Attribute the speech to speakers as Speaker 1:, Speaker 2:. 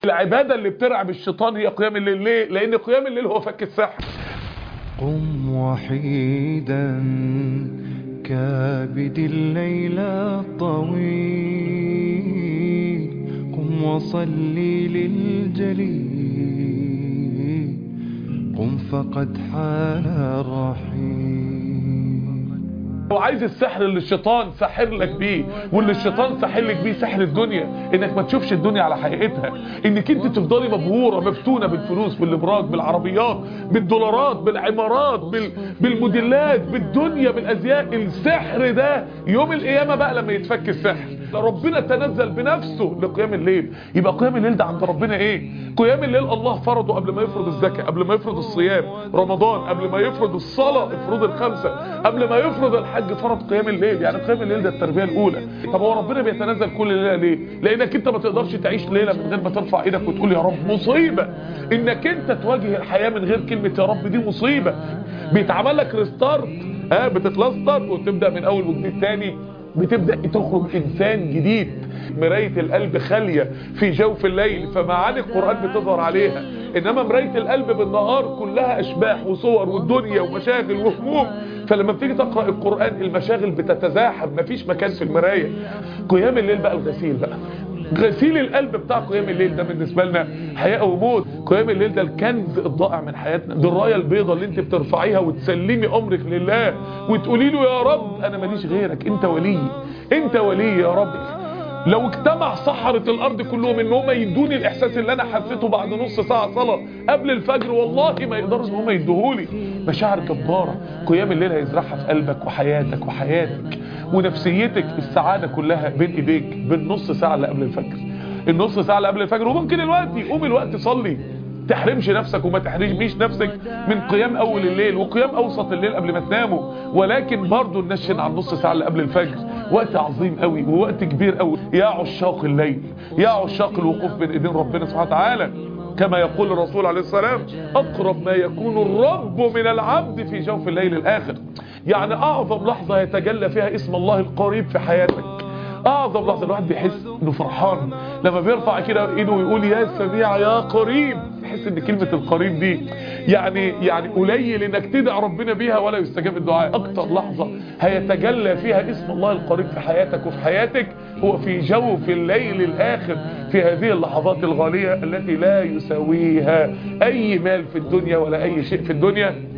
Speaker 1: العبادة اللي بترعب الشيطان هي قيام الليل ليه؟ لأن قيام الليل هو فك السحر
Speaker 2: قم وحيدا كابد الليل الطويل قم وصلي للجليل قم فقد حان الرحيل
Speaker 1: لو عايز السحر اللي الشيطان ساحر لك بيه واللي الشيطان ساحر لك بيه سحر الدنيا انك ما تشوفش الدنيا على حقيقتها انك انت تفضلي مبهوره مفتونه بالفلوس بالابراج بالعربيات بالدولارات بالعمارات بال... بالموديلات بالدنيا بالازياء السحر ده يوم القيامه بقى لما يتفك السحر ربنا تنزل بنفسه لقيام الليل يبقى قيام الليل ده عند ربنا ايه قيام الليل الله فرضه قبل ما يفرض الزكاه قبل ما يفرض الصيام رمضان قبل ما يفرض الصلاه الفروض الخمسه قبل ما يفرض الحج فرض قيام الليل يعني قيام الليل ده التربيه الاولى طب هو ربنا بيتنزل كل ليله ليه لانك انت ما تقدرش تعيش ليله من غير ما ترفع ايدك وتقول يا رب مصيبه انك انت تواجه الحياه من غير كلمه يا رب دي مصيبه بيتعمل لك ريستارت ها بتتلستر وتبدا من اول وجديد تاني بتبدأ تخرج إنسان جديد مراية القلب خالية في جوف الليل فمعاني القرآن بتظهر عليها إنما مراية القلب بالنهار كلها أشباح وصور والدنيا ومشاغل وهموم فلما بتيجي تقرأ القرآن المشاغل بتتزاحم مفيش مكان في المراية قيام الليل بقى الغسيل بقى غسيل القلب بتاع قيام الليل ده بالنسبة لنا حياة وموت قيام الليل ده الكنز الضائع من حياتنا دي الراية البيضة اللي انت بترفعيها وتسلمي امرك لله وتقولي له يا رب انا ماليش غيرك انت ولي انت ولي يا رب لو اجتمع سحرة الارض كلهم ان هم يدوني الاحساس اللي انا حسيته بعد نص ساعة صلاة قبل الفجر والله ما يقدروا ان هم يدوهولي مشاعر جبارة قيام الليل هيزرعها في قلبك وحياتك وحياتك ونفسيتك السعادة كلها بين ايديك بالنص ساعة اللي قبل الفجر النص ساعة اللي قبل الفجر وممكن الوقت قوم الوقت صلي تحرمش نفسك وما تحرميش نفسك من قيام اول الليل وقيام اوسط الليل قبل ما تناموا ولكن برضو ننشن على النص ساعة اللي قبل الفجر وقت عظيم قوي ووقت كبير قوي يا عشاق الليل يا عشاق الوقوف بين ايدين ربنا سبحانه وتعالى كما يقول الرسول عليه السلام اقرب ما يكون الرب من العبد في جوف الليل الاخر يعني اعظم لحظة يتجلى فيها اسم الله القريب في حياتك اعظم لحظه الواحد بيحس انه فرحان لما بيرفع كده ايده ويقول يا سميع يا قريب تحس ان كلمه القريب دي يعني يعني قليل انك تدعي ربنا بيها ولا يستجاب الدعاء اكتر لحظه هيتجلى فيها اسم الله القريب في حياتك وفي حياتك هو في جوف الليل الاخر في هذه اللحظات الغاليه التي لا يساويها اي مال في الدنيا ولا اي شيء في الدنيا